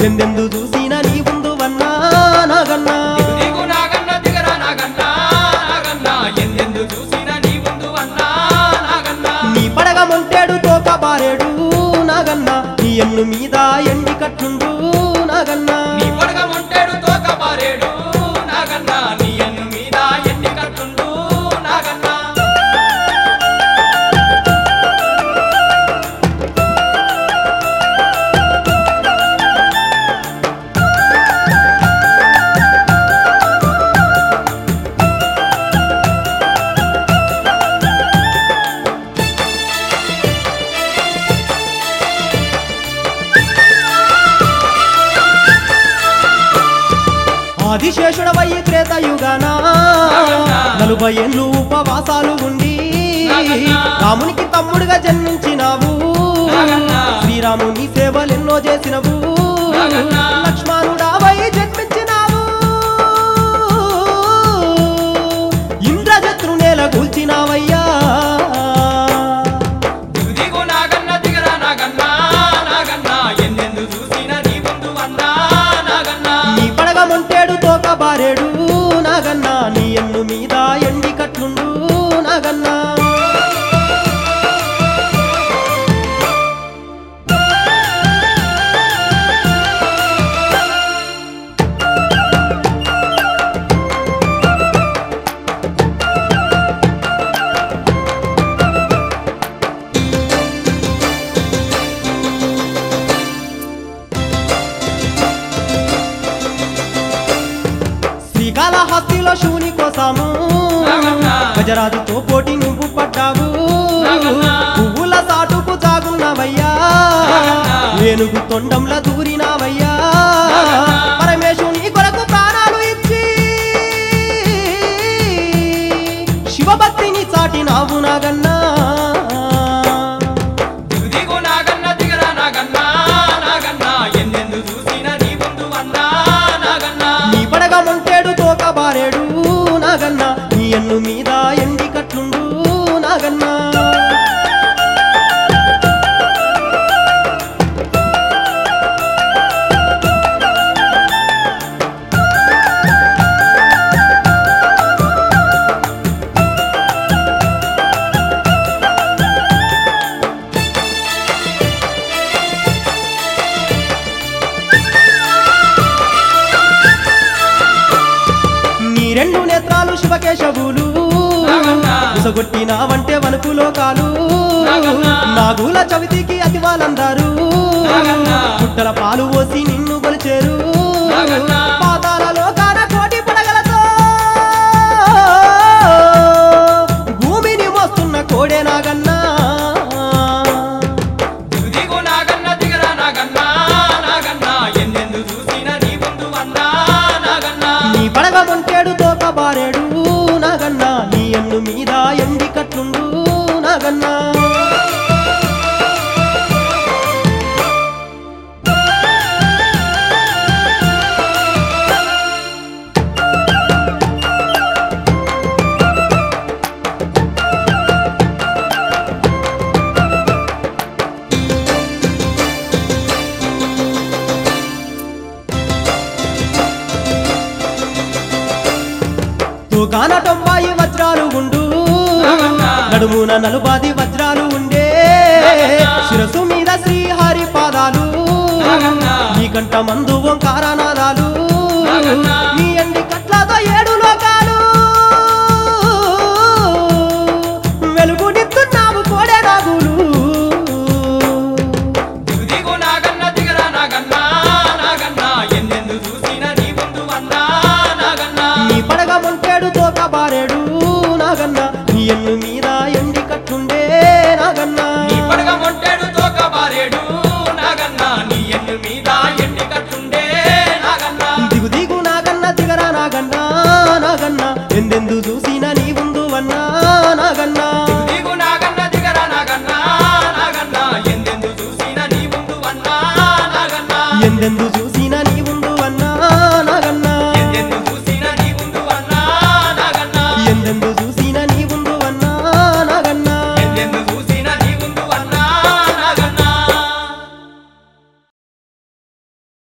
ఎందెందు చూసిన నీ ముందు వన్నా నాగన్నా దిగు దిగు నాగన్న దిగరా నాగన్న నాగన్న ఎందెందు చూసిన నీ ముందు అన్నా నాగన్న నీ పడగ మొంటేడు తోక బారేడు నాగన్నా నీ ఎన్ను మీద ఎండి కట్టుండు నాగన్నా నీ పొడగ మొంటేడు తోక పారేడు నాగన్న నీ ఎన్ను మీద ఎన్ని కట్టుండు నాగన్న ఆదిశేషుడవయ్యి త్రేతయుగాన నలుభై ఏళ్ళు ఉపవాసాలు ఉండి నాగన్నా. రామునికి తమ్ముడుగా జన్మించినావు నాగన్నా. శ్రీరాముని సేవలెన్నో చేసినవు నాగన్నా. లక్ష్మణుడావై జన్మించినావు ఇంద్రజత్రు నేల కూల్చినావయ్యా దిగు దిగు నాగన్న దిగరా నాగన్న నాగన్న ఎందెందు చూసిన నీ ముందు అన్నా నాగన్న నీ పడగ మొంటేడు తోక బారేడు నాగన్నా నీ ఎన్ను మీద ఎండి కట్లుండు నాగన్నా శ్రీకాళహస్తిలో శివుని కోసము నాగన్నా. గజరాజుతో పోటీ నువ్వు పడ్డావు నాగన్నా. పువ్వుల సాటుకు జాగున్నావయ్యా నాగన్నా. ఏనుగు తొండంలా దూరినావయ్యా నాగన్నా. పరమేశుని కొరకు ప్రాణాలు ఇచ్చి శివభక్తిని చాటినావు నాగన్నా దిగు దిగు నాగన్న దిగరా నాగన్న నాగన్న ఎందెందు చూసిన నీ ముందు అన్నా నాగన్న నీ పడగ మొంటేడు తోక బారేడు నాగన్నా నీ ఎన్ను మీద ఎండి కట్లుండు నాగన్నా నీ రెండు నేత్రాలు శివకేశవులు నాగన్నా. ఉసగొట్టినావంటే వణుకులో కాలు నాగన్నా. నాగుల చవితికి అతివాలందారు నాగన్నా. పుట్టల పాలు పోసి నిన్ను కొలిచేరు నాగన్నా. పాతాలలో కాన కోటి పడగలతో భూమిని మోస్తున్న కోడే నాగన్నా దిగు దిగు నాగన్న దిగరా నాగన్న నాగన్న ఎందెందు చూసిన నీ ముందు అన్నా నాగన్న నీ పడగ మొంటేడు తోక బారేడు నాగన్నా నీ ఎన్ను మీద ఎండి కట్లుండు నాగన్నా తూకాన తొంభై వజ్రాలు ఉండు నాగన్నా. నడుమున నలుబాది వజ్రాలు ఉండే నాగన్నా. శిరసు మీద శ్రీహరి పాదాలు నాగన్నా. నీ కంట మందు ఓంకారనాదాలు నాగన్నా. నీ